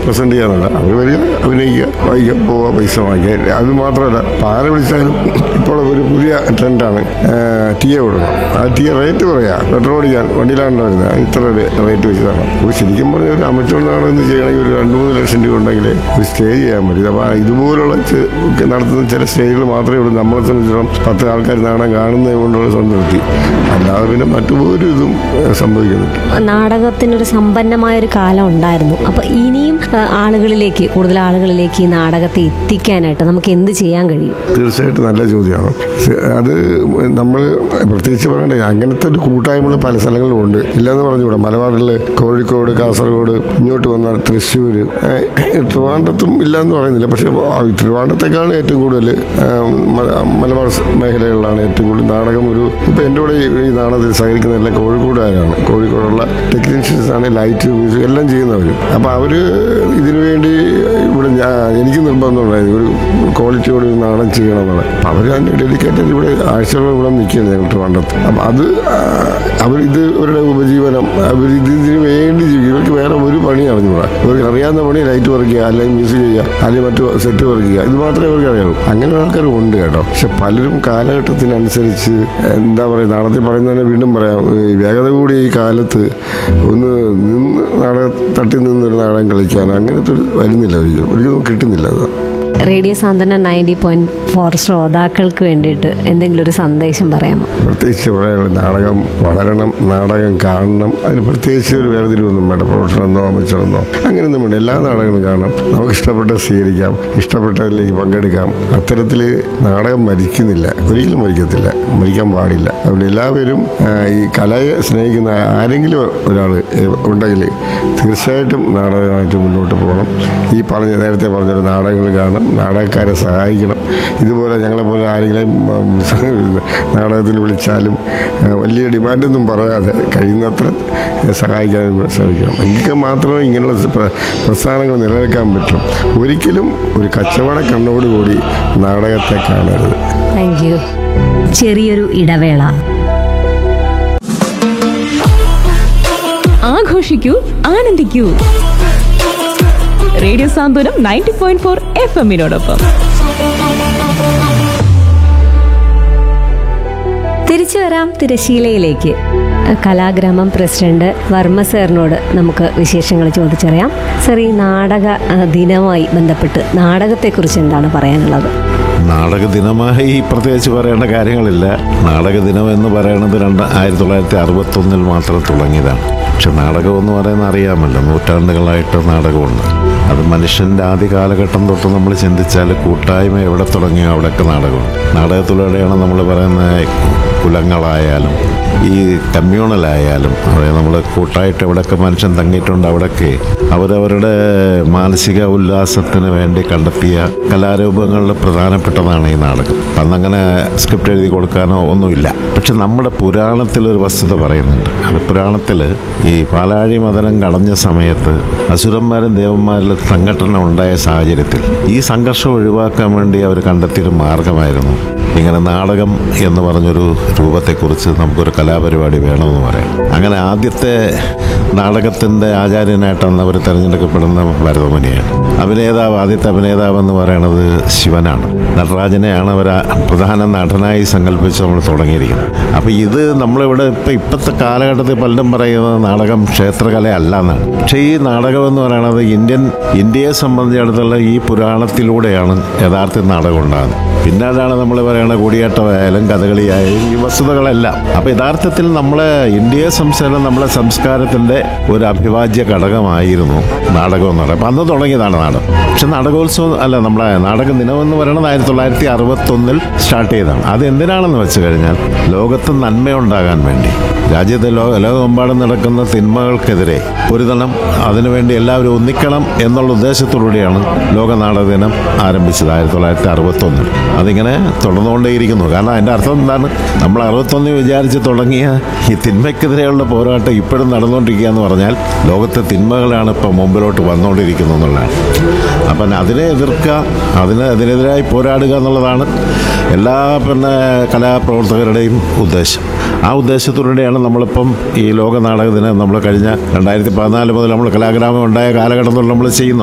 present ചെയ്യാനല്ല അവർ വരിക അഭിനയിക്കുക വായിക്കുക പോവുക പൈസ വാങ്ങിക്കുക അത് മാത്രമല്ല ഇപ്പം ആരെ വിളിച്ചാലും ഇപ്പോൾ ഒരു പുതിയ ട്രെൻഡാണ് ടി എ കൊടുക്കണം ആ ടി എ റേറ്റ് പറയാ പെട്രോൾ അടിക്കാൻ വണ്ടിയിലാണ് വരുന്നത് അത് ഇത്ര റേറ്റ് വെച്ചതാണ് അപ്പോൾ ശരിക്കും പറഞ്ഞാൽ ഒരു അമച്ചോർ നാടകം ചെയ്യണമെങ്കിൽ ഒരു രണ്ട് മൂന്ന് ലക്ഷം രൂപ ഉണ്ടെങ്കിൽ ഒരു സ്റ്റേജ് ചെയ്യാൻ പറ്റും അപ്പോൾ ഇതുപോലുള്ള ചെ- ഒക്കെ നടത്തുന്ന ചില സ്റ്റേജുകൾ മാത്രമേ ഉള്ളൂ നമ്മളെ സംബന്ധിച്ചിടത്തോളം പത്ത് ആൾക്കാർ നാടകം കാണുന്നത് കൊണ്ടുള്ള സംതൃപ്തി അല്ലാതെ പിന്നെ മറ്റൊരു ഇതും ഏഹ്, സംഭവിക്കുന്നില്ല നാടകത്തിനൊരു സമ്പന്നമായ ഒരു കാലം ഉണ്ടായിരുന്നു അപ്പൊ ഇനിയും ആ, ആളുകളിലേക്ക് കൂടുതൽ ആളുകളിലേക്ക് ഈ നാടകത്തെ എത്തിക്കാനായിട്ട് നമുക്ക് എന്ത് ചെയ്യാൻ കഴിയും തീർച്ചയായിട്ടും നല്ല ചോദ്യമാണ് ശ- അത് നമ്മൾ പ്രത്യേകിച്ച് പറയണ്ടേ അങ്ങനത്തെ ഒരു കൂട്ടായ്മകൾ പല സ്ഥലങ്ങളിലും ഉണ്ട് ഇല്ലെന്ന് പറഞ്ഞുകൂടാ മലബാറിൽ കോഴിക്കോട് കാസർഗോഡ് ഇങ്ങോട്ട് വന്നാൽ തൃശ്ശൂർ ട്രിവാൻഡ്രത്തും ഇല്ലയെന്ന് പറയുന്നില്ല പക്ഷേ ആ ട്രിവാൻഡ്രത്തെക്കാൾ ഏറ്റവും കൂടുതൽ ആ, മ- മലബാർ സ് മേഖലകളിലാണ് ഏറ്റവും കൂടുതൽ നാടകം ഒരു ഇപ്പം എൻ്റെ കൂടെ ഈ ഈ നാടകത്തിൽ സഹകരിക്കുന്ന എല്ലാം കോഴിക്കോടുകാരാണ് കോഴിക്കോടുള്ള ടെക്നീഷ്യൻസ് ആണ് ലൈറ്റ് മ്യൂസിക് എല്ലാം ചെയ്യുന്നവർ അപ്പോൾ അവർ ഇതിനു വേണ്ടി ഇവിടെ ഞാൻ എനിക്ക് നിർബന്ധം ഉണ്ടായിരുന്നു ഒരു ക്വാളിറ്റിയോട് ഒരു നാടകം ചെയ്യണം എന്നുള്ളത് അപ്പം അവർ അതിന് ഡെഡിക്കേറ്റഡ് ഇവിടെ ആഴ്ചകൾ ഇവിടെ നിൽക്കുകയാണ് ഞങ്ങൾ ട്രിവാൻഡ്രത്ത് അപ്പം അത് അവർ ഇത് ഇവരുടെ ഉപജീവനം അവർ ഇത് ഇതിന് വേണ്ടി ജീവിക്കും ഇവർക്ക് വേറെ ഒരു പണി അറിഞ്ഞുകൂടാ ഇവർക്ക് അറിയാവുന്ന പണി ലൈറ്റ് വർക്ക് അല്ലെങ്കിൽ മ്യൂസിക് ചെയ്യുക അല്ലെങ്കിൽ മറ്റു സെറ്റ് വർക്ക് ചെയ്യുക ഇത് മാത്രമേ ഇവർക്ക് അറിയാവൂ അങ്ങനെ ആൾക്കാർ ഉണ്ട് കേട്ടോ പക്ഷെ പലരും കാലഘട്ടത്തിനനുസരിച്ച് എന്താ പറയുക നാളത്തിൽ പറയുന്നതിനെ വീണ്ടും പറയാം ഈ വേഗത കൂടി ഈ കാലത്ത് ഒന്ന് നിന്ന് നാടകം തട്ടി നിന്നൊരു നാടകം കളിക്കാൻ അങ്ങനത്തെ ഒരു വരുന്നില്ല ഒരിക്കലും ഒരിക്കലും കിട്ടുന്നില്ല അത് റേഡിയോ സാന്ത്വന നയൻറ്റി പോയിന്റ് ഫോർ ശ്രോതാക്കൾക്ക് വേണ്ടിയിട്ട് എന്തെങ്കിലും ഒരു സന്ദേശം പറയാമോ പ്രത്യേകിച്ച് പറയാനുള്ള നാടകം വളരണം നാടകം കാണണം അതിന് പ്രത്യേകിച്ച് ഒരു വേർതിരിവൊന്നും വേണ്ട പ്രൊഫഷനെന്നോ അമച്ചറെന്നോ അങ്ങനെയൊന്നും വേണ്ട എല്ലാ നാടകങ്ങളും കാണാം നമുക്ക് ഇഷ്ടപ്പെട്ട സ്വീകരിക്കാം ഇഷ്ടപ്പെട്ടതിലേക്ക് പങ്കെടുക്കാം അത്തരത്തിൽ നാടകം മരിക്കുന്നില്ല ഒരിക്കലും മരിക്കത്തില്ല മരിക്കാൻ പാടില്ല അതുകൊണ്ട് എല്ലാവരും ആ, ഈ കലയെ സ്നേഹിക്കുന്ന ആരെങ്കിലും ഒരാൾ ഉണ്ടെങ്കിൽ തീർച്ചയായിട്ടും നാടകമായിട്ട് മുന്നോട്ട് പോകണം ഈ പറഞ്ഞ നേരത്തെ പറഞ്ഞൊരു നാടകങ്ങൾ കാണണം നാടകക്കാരെ സഹായിക്കണം ഇതുപോലെ ഞങ്ങളെപ്പോലെ ആരെങ്കിലും ഉം, നാടകത്തിന് വിളിച്ചാലും ആ, വലിയ ഡിമാൻഡൊന്നും പറയാതെ കഴിയുന്നത്ര സഹായിക്കാൻ ശ്രമിക്കണം എങ്കിൽ മാത്രമേ ഇങ്ങനെയുള്ള പ്ര- പ്രസ്ഥാനങ്ങൾ നിലനിൽക്കാൻ പറ്റും ഒരിക്കലും ഒരു കച്ചവട കണ്ണോടുകൂടി നാടകത്തെ കാണരുത് താങ്ക് യു ചെറിയൊരു ഇടവേള ആഘോഷിക്കൂ ആനന്ദിക്കൂ radio Santhwanam ninety point four F എമ്മിനോടൊപ്പം തിരിച്ചു വരാം തിരശീലയിലേക്ക് കലാഗ്രാമം പ്രസിഡന്റ് വർമ്മ സാറിനോട് നമുക്ക് വിശേഷങ്ങൾ ചോദിച്ചറിയാം സർ ഈ നാടക ആ, ദിനവുമായി ബന്ധപ്പെട്ട് നാടകത്തെക്കുറിച്ച് എന്താണ് പറയാനുള്ളത് നാടക ദിനമായി പ്രത്യേകിച്ച് പറയേണ്ട കാര്യങ്ങളില്ല നാടക ദിനം എന്ന് പറയുന്നത് രണ്ട് ആയിരത്തി തൊള്ളായിരത്തി അറുപത്തൊന്നിൽ മാത്രം തുടങ്ങിയതാണ് പക്ഷെ നാടകം എന്ന് പറയുന്നത് അറിയാമല്ലോ നൂറ്റാണ്ടുകളായിട്ട് നാടകമുണ്ട് അത് മനുഷ്യൻ്റെ ആദ്യ കാലഘട്ടം തൊട്ട് നമ്മൾ ചിന്തിച്ചാൽ കൂട്ടായ്മ എവിടെ തുടങ്ങിയോ അവിടെയൊക്കെ നാടകമുണ്ട് നാടകത്തിലൂടെയാണ് നമ്മൾ പറയുന്ന കുലങ്ങളായാലും ഈ കമ്മ്യൂണലായാലും അതായത് നമ്മൾ കൂട്ടായിട്ട് എവിടെയൊക്കെ മനുഷ്യൻ തങ്ങിയിട്ടുണ്ട് അവിടെയൊക്കെ അവരവരുടെ മാനസിക ഉല്ലാസത്തിന് വേണ്ടി കണ്ടെത്തിയ കലാരൂപങ്ങളിൽ പ്രധാനപ്പെട്ടതാണ് ഈ നാടകം അന്നങ്ങനെ സ്ക്രിപ്റ്റ് എഴുതി കൊടുക്കാനോ ഒന്നുമില്ല പക്ഷെ നമ്മുടെ പുരാണത്തിൽ ഒരു വസ്തുത പറയുന്നുണ്ട് അത് പുരാണത്തിൽ ഈ പാലാഴി മദനം കടഞ്ഞ സമയത്ത് അസുരന്മാരും ദേവന്മാരിലും സംഘടന ഉണ്ടായ സാഹചര്യത്തിൽ ഈ സംഘർഷം ഒഴിവാക്കാൻ വേണ്ടി അവർ കണ്ടെത്തിയൊരു മാർഗമായിരുന്നു ഇങ്ങനെ നാടകം എന്ന് പറഞ്ഞൊരു രൂപത്തെക്കുറിച്ച് നമുക്കൊരു കലാപരിപാടി വേണമെന്ന് പറയാം അങ്ങനെ ആദ്യത്തെ നാടകത്തിൻ്റെ ആചാര്യനായിട്ടാണ് അവർ തിരഞ്ഞെടുക്കപ്പെടുന്ന ഭരതമുനിയാണ് അഭിനേതാവ് ആദ്യത്തെ അഭിനേതാവ് എന്ന് പറയുന്നത് ശിവനാണ് നടരാജനെയാണ് അവർ ആ പ്രധാന നടനായി സങ്കല്പിച്ച് നമ്മൾ തുടങ്ങിയിരിക്കുന്നത് അപ്പോൾ ഇത് നമ്മളിവിടെ ഇപ്പം ഇപ്പോഴത്തെ കാലഘട്ടത്തിൽ പലരും പറയുന്നത് നാടകം ക്ഷേത്രകല അല്ല എന്നാണ് പക്ഷേ ഈ നാടകം എന്ന് പറയുന്നത് ഇന്ത്യൻ ഇന്ത്യയെ സംബന്ധിച്ചിടത്തോളം ഈ പുരാണത്തിലൂടെയാണ് യഥാർത്ഥ നാടകം ഉണ്ടാകുന്നത് പിന്നാലാണ് നമ്മൾ പറയുന്ന കൂടിയാട്ടമായാലും കഥകളിയായാലും ഈ വസ്തുതകളെല്ലാം അപ്പോൾ യഥാർത്ഥത്തിൽ നമ്മളെ ഇന്ത്യയെ സംസ്ഥാനം നമ്മളെ സംസ്കാരത്തിൻ്റെ ഒരു അഭിവാജ്യ ഘടകമായിരുന്നു നാടകം എന്ന് പറയുന്നത് അപ്പം അന്ന് തുടങ്ങിയതാണ് നാടകം പക്ഷെ നാടകോത്സവം അല്ല നമ്മുടെ നാടക ദിനം എന്ന് പറയുന്നത് ആയിരത്തി തൊള്ളായിരത്തി അറുപത്തൊന്നിൽ സ്റ്റാർട്ട് ചെയ്തതാണ് അത് എന്തിനാണെന്ന് വെച്ച് കഴിഞ്ഞാൽ ലോകത്ത് നന്മയുണ്ടാകാൻ വേണ്ടി രാജ്യത്തെ ലോ ലോകമെമ്പാടും നടക്കുന്ന തിന്മകൾക്കെതിരെ പൊരുതണം അതിനുവേണ്ടി എല്ലാവരും ഒന്നിക്കണം എന്നുള്ള ഉദ്ദേശത്തോടുകൂടിയാണ് ലോക നാടക ദിനം ആരംഭിച്ചത് ആയിരത്തി തൊള്ളായിരത്തി അറുപത്തൊന്നിൽ അതിങ്ങനെ തുടർന്നുകൊണ്ടേയിരിക്കുന്നു കാരണം അതിൻ്റെ അർത്ഥം എന്താണ് നമ്മൾ അറുപത്തൊന്നിൽ വിചാരിച്ച് തുടങ്ങിയ ഈ തിന്മയ്ക്കെതിരെയുള്ള പോരാട്ടം ഇപ്പോഴും നടന്നുകൊണ്ടിരിക്കുക എന്ന് പറഞ്ഞാൽ ലോകത്തെ തിന്മകളാണ് ഇപ്പോൾ മുമ്പിലോട്ട് വന്നുകൊണ്ടിരിക്കുന്നത് എന്നുള്ളതാണ് അപ്പം അതിനെ എതിർക്കുക അതിന് അതിനെതിരായി പോരാടുക എന്നുള്ളതാണ് എല്ലാ പിന്നെ കലാപ്രവർത്തകരുടെയും ഉദ്ദേശം ആ ഉദ്ദേശത്തോടെയാണ് നമ്മളിപ്പം ഈ ലോക നാടക ദിനം നമ്മൾ കഴിഞ്ഞ രണ്ടായിരത്തി പതിനാല് മുതൽ നമ്മൾ കലാഗ്രാമം ഉണ്ടായ കാലഘട്ടം തൊട്ട് നമ്മൾ ചെയ്യുന്നത്